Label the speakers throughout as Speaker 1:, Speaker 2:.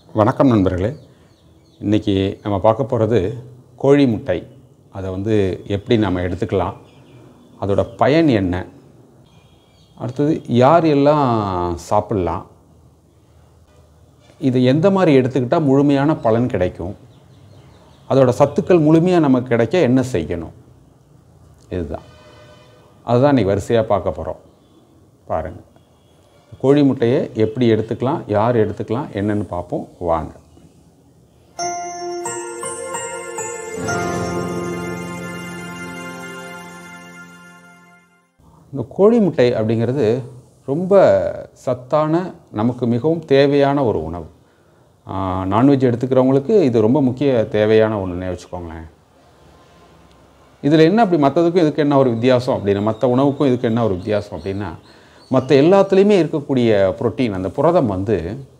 Speaker 1: வணக்கம் நண்பர்களே இன்றைக்கி நம்ம பார்க்க போகிறது கோழி முட்டை அதை வந்து எப்படி நம்ம எடுத்துக்கலாம் அதோட பயன் என்ன அடுத்தது யார் எல்லாம் சாப்பிட்லாம் இது எந்த மாதிரி எடுத்துக்கிட்டால் முழுமையான பலன் கிடைக்கும் அதோட சத்துக்கள் முழுமையாக நமக்கு கிடைக்க என்ன செய்யணும் இதுதான் அதுதான் இன்றைக்கி வரிசையாக பார்க்க போகிறோம் பாருங்கள் கோழி முட்டையை எப்படி எடுத்துக்கலாம் யார் எடுத்துக்கலாம் என்னன்னு பார்ப்போம் வாங்க இந்த கோழி முட்டை அப்படிங்கிறது ரொம்ப சத்தான நமக்கு மிகவும் தேவையான ஒரு உணவு நான்வெஜ் எடுத்துக்கிறவங்களுக்கு இது ரொம்ப முக்கிய தேவையான ஒன்றுனே வச்சுக்கோங்களேன் இதில் என்ன அப்படி மற்றதுக்கும் இதுக்கு என்ன ஒரு வித்தியாசம் அப்படின்னா மற்ற உணவுக்கும் இதுக்கு என்ன ஒரு வித்தியாசம் அப்படின்னா மற்ற எல்லாத்துலேயுமே இருக்கக்கூடிய புரோட்டீன் அந்த புரதம் வந்து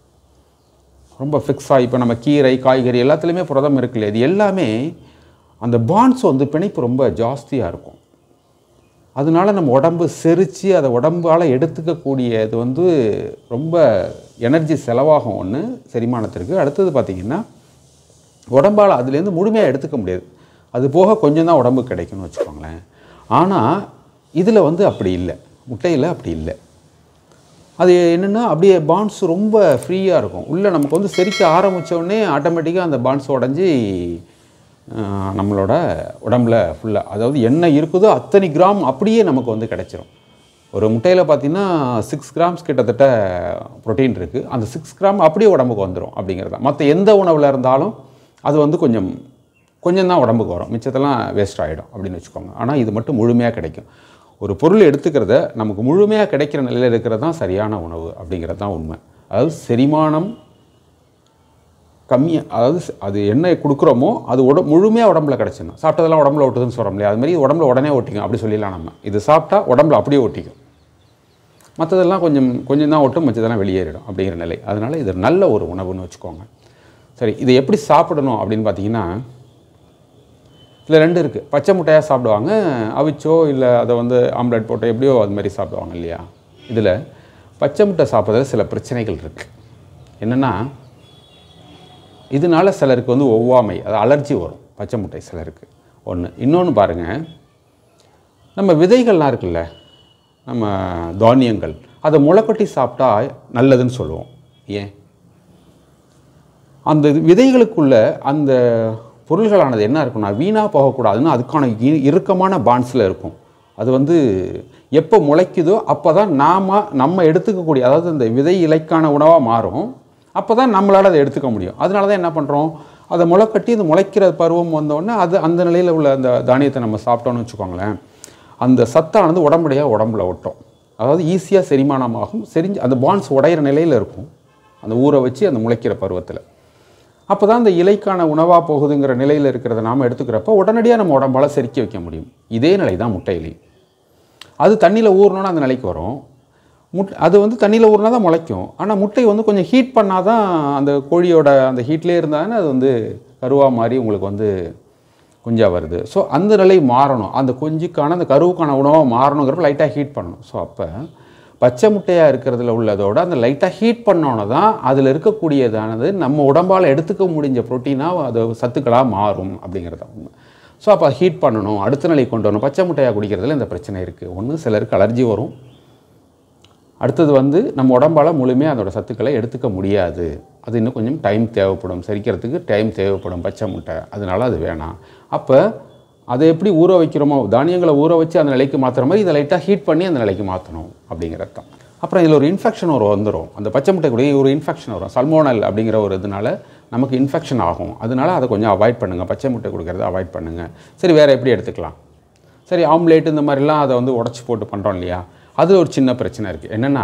Speaker 1: ரொம்ப ஃபிக்ஸாக இப்போ நம்ம கீரை காய்கறி எல்லாத்துலேயுமே புரதம் இருக்குல்ல இது எல்லாமே அந்த பாண்ட்ஸ் வந்து பிணைப்பு ரொம்ப ஜாஸ்தியாக இருக்கும் அதனால நம்ம உடம்பு செரித்து அதை உடம்பால் எடுத்துக்கக்கூடிய இது வந்து ரொம்ப எனர்ஜி செலவாகும் ஒன்று செரிமானத்திற்கு அடுத்தது பார்த்திங்கன்னா உடம்பால் அதுலேருந்து முழுமையாக எடுத்துக்க முடியாது அது போக கொஞ்சம் தான் உடம்பு கிடைக்கும்னு வச்சுக்கோங்களேன் ஆனால் இதில் வந்து அப்படி இல்லை முட்டையில் அப்படி இல்லை அது என்னென்னா அப்படியே பாண்ட்ஸ் ரொம்ப ஃப்ரீயாக இருக்கும் உள்ளே நமக்கு வந்து செரிக்க ஆரம்பித்த உடனே ஆட்டோமேட்டிக்காக அந்த பாண்ட்ஸ் உடஞ்சி ஆஹ், நம்மளோட உடம்புல ஃபுல்லாக அதாவது என்ன இருக்குதோ அத்தனை கிராம் அப்படியே நமக்கு வந்து கிடைச்சிரும் ஒரு முட்டையில் பார்த்தீங்கன்னா சிக்ஸ் கிராம்ஸ் கிட்டத்தட்ட புரோட்டீன் இருக்குது அந்த சிக்ஸ் கிராம் அப்படியே உடம்புக்கு வந்துடும் அப்படிங்கிறது தான் மற்ற எந்த உணவில் இருந்தாலும் அது வந்து கொஞ்சம் கொஞ்சம் தான் உடம்புக்கு வரும் மிச்சத்தெல்லாம் வேஸ்ட் ஆகிடும் அப்படின்னு வச்சுக்கோங்க ஆனால் இது மட்டும் முழுமையாக கிடைக்கும் ஒரு பொருள் எடுத்துக்கிறத நமக்கு முழுமையாக கிடைக்கிற நிலையில் இருக்கிறது தான் சரியான உணவு அப்படிங்கிறது தான் உண்மை அதாவது செரிமானம் கம்மியாக அதாவது ஸ்- அது என்ன கொடுக்குறோமோ அது உட முழுமையாக உடம்புல கிடச்சிடணும் சாப்பிட்டதெல்லாம் உடம்புல ஒட்டுதுன்னு சொல்கிறோம் இல்லையா அது மாதிரி உடம்புல உடனே ஒட்டிக்கும் அப்படி சொல்லிடலாம் நம்ம இது சாப்பிட்டா உடம்புல அப்படியே ஒட்டிக்கும் மற்றதெல்லாம் கொஞ்சம் கொஞ்சம் தான் ஒட்டும் மற்றதெல்லாம் வெளியேறிடும் அப்படிங்கிற நிலை அதனால் இது நல்ல ஒரு உணவுன்னு வச்சுக்கோங்க சரி இதை எப்படி சாப்பிடணும் அப்படின்னு பார்த்தீங்கன்னா இதில் ரெண்டு இருக்குது பச்சை முட்டையாக சாப்பிடுவாங்க அவிச்சோ இல்லை அதை வந்து ஆம்லெட் போட்டோ எப்படியோ அது மாதிரி சாப்பிடுவாங்க இல்லையா இதில் பச்சை முட்டை சாப்பிட்றதுல சில பிரச்சனைகள் இருக்குது என்னென்னா இதனால சிலருக்கு வந்து ஒவ்வாமை அது அலர்ஜி வரும் பச்சை முட்டை சிலருக்கு ஒன்று இன்னொன்று பாருங்கள் நம்ம விதைகள்லாம் இருக்குல்ல நம்ம தானியங்கள் அதை முளைக்கட்டி சாப்பிட்டா நல்லதுன்னு சொல்லுவோம் ஏன் அந்த விதைகளுக்குள்ள அந்த பொருள்களானது என்ன இருக்கும்னா வீணாக போகக்கூடாதுன்னு அதுக்கான இ- இறுக்கமான பாண்ட்ஸில் இருக்கும் அது வந்து எப்போ முளைக்குதோ அப்போ தான் நாம் நம்ம எடுத்துக்கக்கூடிய அதாவது இந்த விதை இலைக்கான உணவாக மாறும் அப்போ தான் நம்மளால் அதை எடுத்துக்க முடியும் அதனால தான் என்ன பண்ணுறோம் அதை முளைக்கட்டி இந்த முளைக்கிற பருவம் வந்தோடனே அது அந்த நிலையில் உள்ள அந்த தானியத்தை நம்ம சாப்பிட்டோம்னு வச்சுக்கோங்களேன் அந்த சத்தானது உடம்புடைய உடம்புல ஒட்டும் அதாவது ஈஸியாக செரிமானமாகும் செரிஞ்சு அந்த பாண்ட்ஸ் உடையிற நிலையில் இருக்கும் அந்த ஊற வச்சு அந்த முளைக்கிற பருவத்தில் அப்போ தான் இந்த இலைக்கான உணவாக போகுதுங்கிற நிலையில் இருக்கிறத நாம் எடுத்துக்கிறப்ப உடனடியாக நம்ம உடம்பால் செரிக்க வைக்க முடியும் இதே நிலை தான் முட்டை இலை அது தண்ணியில் ஊறணும்னா அந்த நிலைக்கு வரும் முட் அது வந்து தண்ணியில் ஊறினா தான் முளைக்கும் ஆனால் முட்டை வந்து கொஞ்சம் ஹீட் பண்ணால் தான் அந்த கோழியோட அந்த ஹீட்லேயே இருந்தாலும் அது வந்து கருவாக மாறி உங்களுக்கு வந்து குஞ்சாக வருது ஸோ அந்த நிலை மாறணும் அந்த குஞ்சுக்கான அந்த கருவுக்கான உணவாக மாறணுங்கிறப்ப லைட்டாக ஹீட் பண்ணணும் ஸோ அப்போ பச்சை முட்டையாக இருக்கிறதுல உள்ளதோட அந்த லைட்டாக ஹீட் பண்ணோன்னு தான் அதில் இருக்கக்கூடியதானது நம்ம உடம்பால் எடுத்துக்க முடிஞ்ச ப்ரோட்டீனாக அது சத்துக்களாக மாறும் அப்படிங்கிறது தான் உண்மை ஸோ அப்போ ஹீட் பண்ணணும் அடுத்த நிலை கொண்டு வரணும் பச்சை முட்டையாக குடிக்கிறதுல இந்த பிரச்சனை இருக்குது ஒன்று சிலருக்கு அலர்ஜி வரும் அடுத்தது வந்து நம்ம உடம்பால் முழுமையாக அதோட சத்துக்களை எடுத்துக்க முடியாது அது இன்னும் கொஞ்சம் டைம் தேவைப்படும் செரிக்கிறதுக்கு டைம் தேவைப்படும் பச்சை முட்டை அதனால அது வேணாம் அப்போ அதை எப்படி ஊற வைக்கிறோமோ தானியங்களை ஊற வச்சு அந்த நிலைக்கு மாற்றுற மாதிரி இதை லைட்டாக ஹீட் பண்ணி அந்த நிலைக்கு மாற்றணும் அப்படிங்கிறது தான் அப்புறம் இதில் ஒரு இன்ஃபெக்ஷன் ஒரு வந்துடும் அந்த பச்சை முட்டை கூட ஒரு இன்ஃபெக்ஷன் வரும் சல்மோனல் அப்படிங்கிற ஒரு இதனால நமக்கு இன்ஃபெக்ஷன் ஆகும் அதனால அதை கொஞ்சம் அவாய்ட் பண்ணுங்கள் பச்சை முட்டை கொடுக்கறத அவாய்ட் பண்ணுங்கள் சரி வேறு எப்படி எடுத்துக்கலாம் சரி ஆம்லேட் இந்த மாதிரிலாம் அதை வந்து உடச்சி போட்டு பண்ணுறோம் இல்லையா அது ஒரு சின்ன பிரச்சனை இருக்குது என்னென்னா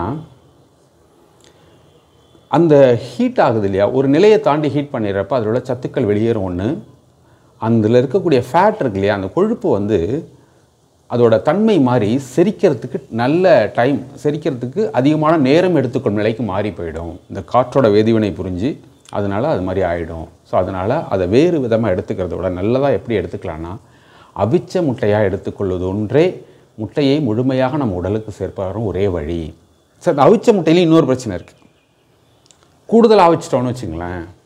Speaker 1: அந்த ஹீட் ஆகுது இல்லையா ஒரு நிலையை தாண்டி ஹீட் பண்ணிடுறப்ப அதில் உள்ள சத்துக்கள் வெளியேறும் ஒன்று அதில் இருக்கக்கூடிய ஃபேட் இருக்கு இல்லையா அந்த கொழுப்பு வந்து அதோட தன்மை மாறி செரிக்கிறதுக்கு நல்ல டைம் செரிக்கிறதுக்கு அதிகமான நேரம் எடுத்துக்கொள்ளும் நிலைக்கு மாறி போயிடும் இந்த காற்றோட வேதிவினை புரிஞ்சு அதனால் அது மாதிரி ஆகிடும் ஸோ அதனால் அதை வேறு விதமாக எடுத்துக்கிறத விட நல்லதாக எப்படி எடுத்துக்கலான்னா அவிச்ச முட்டையாக எடுத்துக்கொள்வது ஒன்றே முட்டையை முழுமையாக நம்ம உடலுக்கு சேர்ப்பதும் ஒரே வழி சார் இந்த அவிச்ச முட்டையில இன்னொரு பிரச்சனை இருக்குது கூடுதலாக அவிச்சிட்டோம்னு வச்சுங்களேன்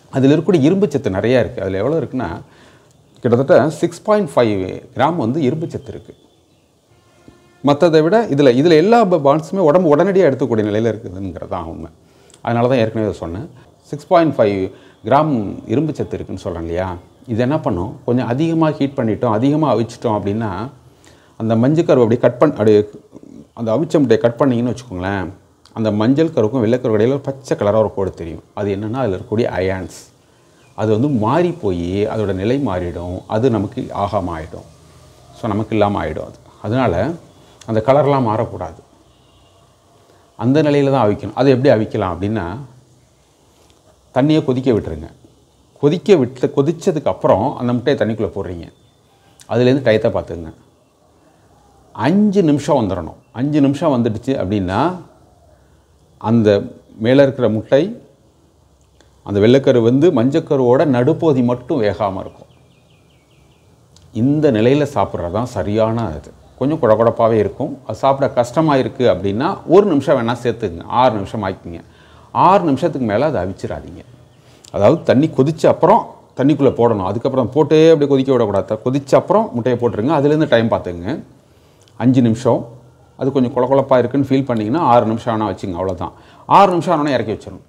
Speaker 1: அதில் இருக்கக்கூடிய இரும்பு சத்து நிறையா இருக்குது அதில் எவ்வளோ இருக்குன்னா கிட்டத்தட்ட சிக்ஸ் பாயிண்ட் ஃபைவ் கிராம் வந்து இரும்பு சத்து இருக்குது மற்றதை விட இதில் இதில் எல்லா பாண்ட்ஸுமே உடம்பு உடனடியாக எடுத்துக்கூடிய நிலையில் இருக்குதுங்கிறது தான் உண்மை அதனால தான் ஏற்கனவே இதை சொன்னேன் சிக்ஸ் பாயிண்ட் ஃபைவ் கிராம் இரும்பு சத்து இருக்குன்னு சொல்கிறேன் இல்லையா இது என்ன பண்ணும் கொஞ்சம் அதிகமாக ஹீட் பண்ணிட்டோம் அதிகமாக அவிச்சிட்டோம் அப்படின்னா அந்த மஞ்சள் கருவை அப்படியே கட் பண்ண அப்படியே அந்த அவிச்ச முட்டையை கட் பண்ணிங்கன்னு வச்சுக்கோங்களேன் அந்த மஞ்சள் கருவுக்கும் வெள்ளைக்கரு இடையில ஒரு பச்சை கலராக ஒரு கோடு தெரியும் அது என்னென்னா அதில் இருக்கக்கூடிய அயான்ஸ் அது வந்து மாறி போய் அதோட நிலை மாறிடும் அது நமக்கு ஆகாமல் ஆகிடும் ஸோ நமக்கு இல்லாமல் ஆகிடும் அது அதனால் அந்த கலர்லாம் மாறக்கூடாது அந்த நிலையில் தான் அவிக்கணும் அதை எப்படி அவிக்கலாம் அப்படின்னா தண்ணியை கொதிக்க விட்டுருங்க கொதிக்க விட்டு கொதித்ததுக்கு அப்புறம் அந்த முட்டையை தண்ணிக்குள்ளே போடுறீங்க அதுலேருந்து டயத்தை பார்த்துங்க அஞ்சு நிமிஷம் வந்துடணும் அஞ்சு நிமிஷம் வந்துடுச்சு அப்படின்னா அந்த மேலே இருக்கிற முட்டை அந்த வெள்ளைக்கரு வந்து மஞ்சக்கருவோட நடுப்பகுதி மட்டும் வேகாமல் இருக்கும் இந்த நிலையில் சாப்பிட்றது தான் சரியான இது கொஞ்சம் குழகுழப்பாகவே இருக்கும் அது சாப்பிட கஷ்டமாக இருக்குது அப்படின்னா ஒரு நிமிஷம் வேணால் சேர்த்துக்குங்க ஆறு நிமிஷம் ஆக்கிங்க ஆறு நிமிஷத்துக்கு மேலே அதை அவிச்சிடாதீங்க அதாவது தண்ணி கொதிச்ச அப்புறம் தண்ணிக்குள்ளே போடணும் அதுக்கப்புறம் போட்டே அப்படியே கொதிக்க விடக்கூடாது கொதிச்ச அப்புறம் முட்டையை போட்டுருங்க அதுலேருந்து டைம் பார்த்துக்குங்க அஞ்சு நிமிஷம் அது கொஞ்சம் குழகுழப்பாக இருக்குன்னு ஃபீல் பண்ணிங்கன்னா ஆறு நிமிஷம் ஆனால் வச்சுங்க அவ்வளோதான் ஆறு நிமிஷம் ஆனோடனே இறக்கி வச்சிடணும்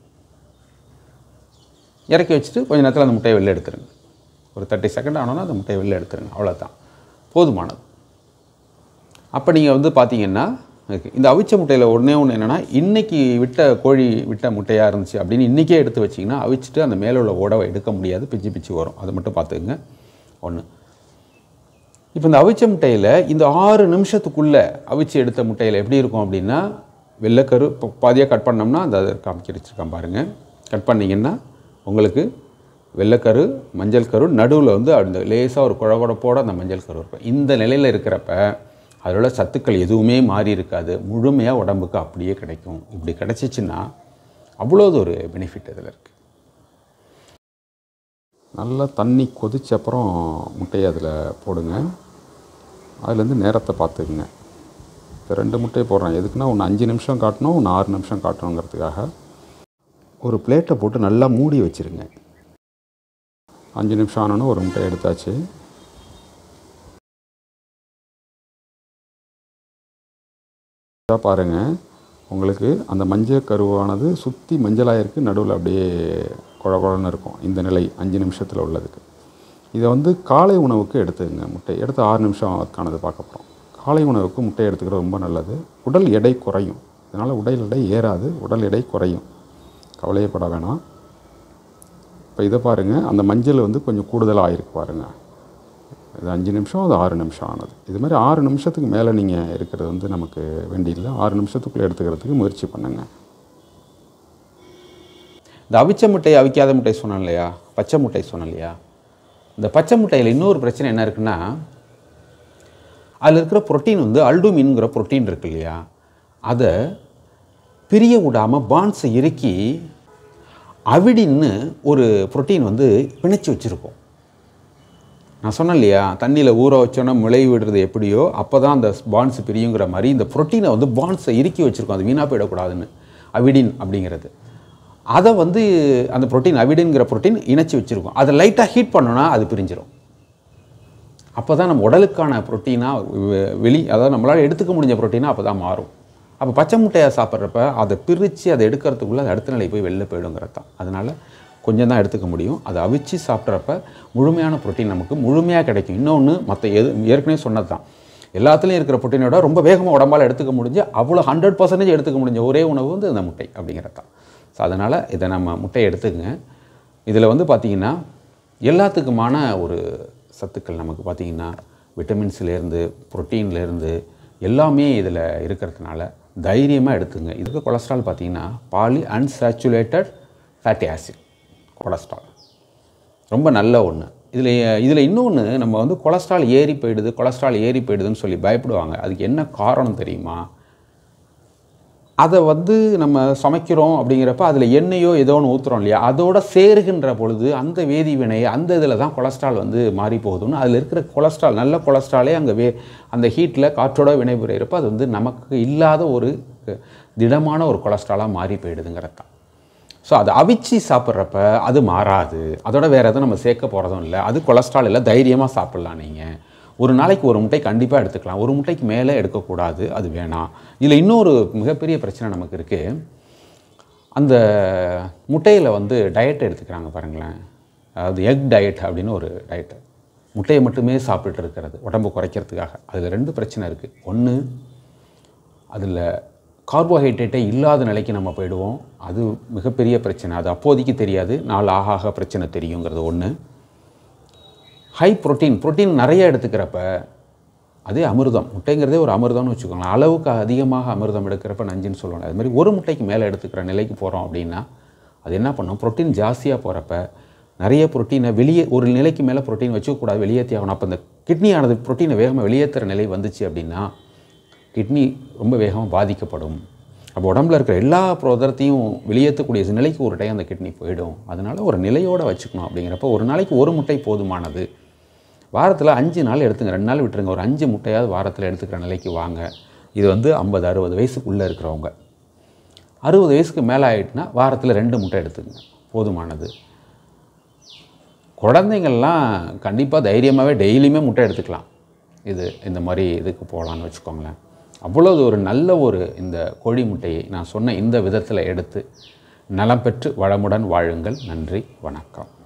Speaker 1: இறக்கி வச்சுட்டு கொஞ்ச நேரத்தில் அந்த முட்டையை வெளில எடுத்துருங்க ஒரு தேர்ட்டி செகண்ட் ஆனோன்னா அந்த முட்டையை வெளில எடுத்துருங்க அவ்வளோதான் போதுமானது அப்போ நீங்கள் வந்து பார்த்தீங்கன்னா இருக்கு. இந்த அவிச்ச முட்டையில் ஒன்றே ஒன்று என்னென்னா இன்றைக்கி விட்ட கோழி விட்ட முட்டையாக இருந்துச்சு அப்படின்னு இன்றைக்கே எடுத்து வச்சிங்கன்னா அவிச்சிட்டு அந்த மேலே உள்ள உடவை எடுக்க முடியாது பிச்சு பிச்சு வரும் அதை மட்டும் பார்த்துக்குங்க ஒன்று இப்போ இந்த அவிச்ச முட்டையில் இந்த ஆறு நிமிஷத்துக்குள்ளே அவிச்சு எடுத்த முட்டையில் எப்படி இருக்கும் அப்படின்னா வெள்ளைக்கரு இப்போ பாதியாக கட் பண்ணோம்னா அந்த அதை காமிக்க வச்சுருக்கேன் பாருங்கள் கட் பண்ணிங்கன்னா உங்களுக்கு வெள்ளைக்கரு மஞ்சள் கரு நடுவில் வந்து அந்த லேசாக ஒரு குழகுழப்போட அந்த மஞ்சள் கரு இருக்கும் இந்த நிலையில் இருக்கிறப்ப அதில் உள்ள சத்துக்கள் எதுவுமே மாறி இருக்காது முழுமையாக உடம்புக்கு அப்படியே கிடைக்கும் இப்படி கிடைச்சிச்சின்னா அவ்வளோது ஒரு பெனிஃபிட் இதில் இருக்குது நல்லா தண்ணி கொதிச்ச அப்புறம் முட்டையை அதில் போடுங்க அதுலேருந்து நேரத்தை பார்த்துக்குங்க இப்போ ரெண்டு முட்டையை போடுறேன் எதுக்குன்னா ஒன்று அஞ்சு நிமிஷம் காட்டணும் ஒன்று ஆறு நிமிஷம் காட்டணுங்கிறதுக்காக ஒரு பிளேட்டை போட்டு நல்லா மூடி வச்சுருங்க அஞ்சு நிமிஷம் ஆனோன்னு ஒரு முட்டை எடுத்தாச்சு இதா பாருங்க உங்களுக்கு அந்த மஞ்சள் கருவானது சுற்றி மஞ்சளாக இருக்குது நடுவில் அப்படியே குழ குழன்னு இருக்கும் இந்த நிலை அஞ்சு நிமிஷத்தில் உள்ளதுக்கு இதை வந்து காலை உணவுக்கு எடுத்துக்கங்க முட்டை எடுத்து ஆறு நிமிஷம் அதுக்கானது பார்க்க போகிறோம் காலை உணவுக்கு முட்டை எடுத்துக்கிறது ரொம்ப நல்லது உடல் எடை குறையும் இதனால் உடல் எடை ஏறாது உடல் எடை குறையும் கவலையப்பட வேணாம் இப்போ இதை பாருங்கள் அந்த மஞ்சள் வந்து கொஞ்சம் கூடுதலாக ஆயிருக்கு பாருங்கள் இது அஞ்சு நிமிஷம் அது ஆறு நிமிஷம் ஆனது இது மாதிரி ஆறு நிமிஷத்துக்கு மேலே நீங்கள் இருக்கிறது வந்து நமக்கு வேண்டியதில்லை ஆறு நிமிஷத்துக்குள்ளே எடுத்துக்கிறதுக்கு முயற்சி பண்ணுங்கள் இந்த அவிச்ச முட்டை அவிக்காத முட்டை சொன்னேன் இல்லையா பச்சை முட்டை சொன்னேன் இல்லையா இந்த பச்சை முட்டையில் இன்னொரு பிரச்சனை என்ன இருக்குன்னா அதில் இருக்கிற புரோட்டீன் வந்து அல்டூமின்ங்கிற புரோட்டீன் இருக்கு இல்லையா அதை பிரிய விடாமல் பான்ஸை இறுக்கி அவிடின்னு ஒரு புரோட்டீன் வந்து பிணைச்சி வச்சுருக்கோம் நான் சொன்னேன் இல்லையா தண்ணியில் ஊற வச்சோன்னா முளை விடுறது எப்படியோ அப்போ தான் அந்த பான்ஸ் பிரியுங்கிற மாதிரி இந்த புரோட்டீனை வந்து பான்ஸை இறுக்கி வச்சுருக்கோம் அது வீணாக போயிடக்கூடாதுன்னு அவிடின் அப்படிங்கிறது அதை வந்து அந்த புரோட்டீன் அவிடின்ங்கிற புரோட்டீன் இணைச்சி வச்சுருக்கோம் அதை லைட்டாக ஹீட் பண்ணோன்னா அது பிரிஞ்சிடும் அப்போ தான் நம்ம உடலுக்கான புரோட்டீனாக வெளி அதாவது நம்மளால் எடுத்துக்க முடிஞ்ச புரோட்டீனாக அப்போ தான் மாறும் அப்போ பச்சை முட்டையை சாப்பிட்றப்ப அதை பிரித்து அதை எடுக்கிறதுக்குள்ளே அது அடுத்த நிலை போய் வெளில போயிடுங்கிறது தான் அதனால் கொஞ்சம் தான் எடுத்துக்க முடியும் அதை அவிச்சு சாப்பிட்றப்ப முழுமையான புரோட்டீன் நமக்கு முழுமையாக கிடைக்கும் இன்னொன்று மற்ற எது ஏற்கனவே சொன்னது தான் எல்லாத்துலேயும் இருக்கிற புரோட்டீனோட ரொம்ப வேகமாக உடம்பால் எடுத்துக்க முடிஞ்ச அவ்வளோ ஹண்ட்ரட் பர்சன்டேஜ் எடுத்துக்க முடிஞ்ச ஒரே உணவு வந்து இந்த முட்டை அப்படிங்கிறது தான் ஸோ அதனால் இதை நம்ம முட்டையை எடுத்துக்கங்க இதில் வந்து பார்த்திங்கன்னா எல்லாத்துக்குமான ஒரு சத்துக்கள் நமக்கு பார்த்திங்கன்னா விட்டமின்ஸ்லேருந்து புரோட்டீன்லேருந்து எல்லாமே இதில் இருக்கிறதுனால தைரியமாக எடுத்துங்க இதுக்கு கொலஸ்ட்ரால் பார்த்திங்கன்னா polyunsaturated fatty acid cholesterol ரொம்ப நல்ல ஒன்று இதில் இதில் இன்னொன்று நம்ம வந்து கொலஸ்ட்ரால் ஏறி போயிடுது கொலஸ்ட்ரால் ஏறி போயிடுதுன்னு சொல்லி பயப்படுவாங்க அதுக்கு என்ன காரணம் தெரியுமா அதை வந்து நம்ம சமைக்கிறோம் அப்படிங்கிறப்ப அதில் எண்ணெயோ ஏதோ ஒன்று ஊற்றுறோம் இல்லையா அதோட சேருகின்ற பொழுது அந்த வேதிவினை அந்த இதில் தான் கொலஸ்ட்ரால் வந்து மாறி போகுதுன்னு அதில் இருக்கிற கொலஸ்ட்ரால் நல்ல கொலஸ்ட்ராலே அங்கே வே அந்த ஹீட்டில் காற்றோட வினைபுரியறப்ப அது வந்து நமக்கு இல்லாத ஒரு திடமான ஒரு கொலஸ்ட்ராலாக மாறி போயிடுதுங்கிறது தான் ஸோ அதை அவிச்சு சாப்பிட்றப்ப அது மாறாது அதோட வேறு எதுவும் நம்ம சேர்க்க போகிறதும் இல்லை அது கொலஸ்ட்ரால் இல்லை தைரியமாக சாப்பிட்லாம் நீங்கள் ஒரு நாளைக்கு ஒரு முட்டை கண்டிப்பாக எடுத்துக்கலாம் ஒரு முட்டைக்கு மேலே எடுக்கக்கூடாது அது வேணாம் இதில் இன்னொரு மிகப்பெரிய பிரச்சனை நமக்கு இருக்குது அந்த முட்டையில் வந்து டயட் எடுத்துக்கிறாங்க பாருங்களேன் அதாவது எக் டயட் அப்படின்னு ஒரு டயட்டு முட்டையை மட்டுமே சாப்பிட்டுட்டு இருக்கிறது உடம்பு குறைக்கிறதுக்காக அதில் ரெண்டு பிரச்சனை இருக்குது ஒன்று அதில் கார்போஹைட்ரேட்டே இல்லாத நிலைக்கு நம்ம போயிடுவோம் அது மிகப்பெரிய பிரச்சனை அது அப்போதைக்கு தெரியாது நாள் ஆக ஆக பிரச்சனை தெரியுங்கிறது ஒன்று ஹை புரோட்டீன் புரோட்டீன் நிறைய எடுத்துக்கிறப்ப அதே அமிர்தம் முட்டைங்கிறதே ஒரு அமிர்தம்னு வச்சுக்கோங்களேன் அளவுக்கு அதிகமாக அமிர்தம் எடுக்கிறப்ப நஞ்சுன்னு சொல்லுவாங்க அது மாதிரி ஒரு முட்டைக்கு மேலே எடுத்துக்கிற நிலைக்கு போகிறோம் அப்படின்னா அது என்ன பண்ணும் புரோட்டீன் ஜாஸ்தியாக போகிறப்ப நிறைய புரோட்டீனை வெளியே ஒரு நிலைக்கு மேலே புரோட்டீன் வச்சுக்கக்கூடாது வெளியேற்றி ஆகணும் அப்போ இந்த கிட்னியானது புரோட்டீனை வேகமாக வெளியேற்றுற நிலை வந்துச்சு அப்படின்னா கிட்னி ரொம்ப வேகமாக பாதிக்கப்படும் அப்போ உடம்புல இருக்கிற எல்லா புரதத்தையும் வெளியேற்றக்கூடிய நிலைக்கு ஒரு டைம் அந்த கிட்னி போயிடும் அதனால் ஒரு நிலையோடு வச்சுக்கணும் அப்படிங்கிறப்ப ஒரு நாளைக்கு ஒரு முட்டை போதுமானது வாரத்தில் அஞ்சு நாள் எடுத்துங்க ரெண்டு நாள் விட்டுருங்க ஒரு அஞ்சு முட்டையாவது வாரத்தில் எடுத்துக்கிற நிலைக்கு வாங்க இது வந்து ஐம்பது அறுபது வயசுக்குள்ளே இருக்கிறவங்க அறுபது வயசுக்கு மேலே ஆகிட்டுனா வாரத்தில் ரெண்டு முட்டை எடுத்துங்க போதுமானது குழந்தைங்கள்லாம் கண்டிப்பாக தைரியமாகவே டெய்லியுமே முட்டை எடுத்துக்கலாம் இது இந்த மாதிரி இதுக்கு போகலான்னு வச்சுக்கோங்களேன் அவ்வளவு ஒரு நல்ல ஒரு இந்த கோழி முட்டையை நான் சொன்ன இந்த விதத்தில் எடுத்து நலம் பெற்று வளமுடன் வாழுங்கள் நன்றி வணக்கம்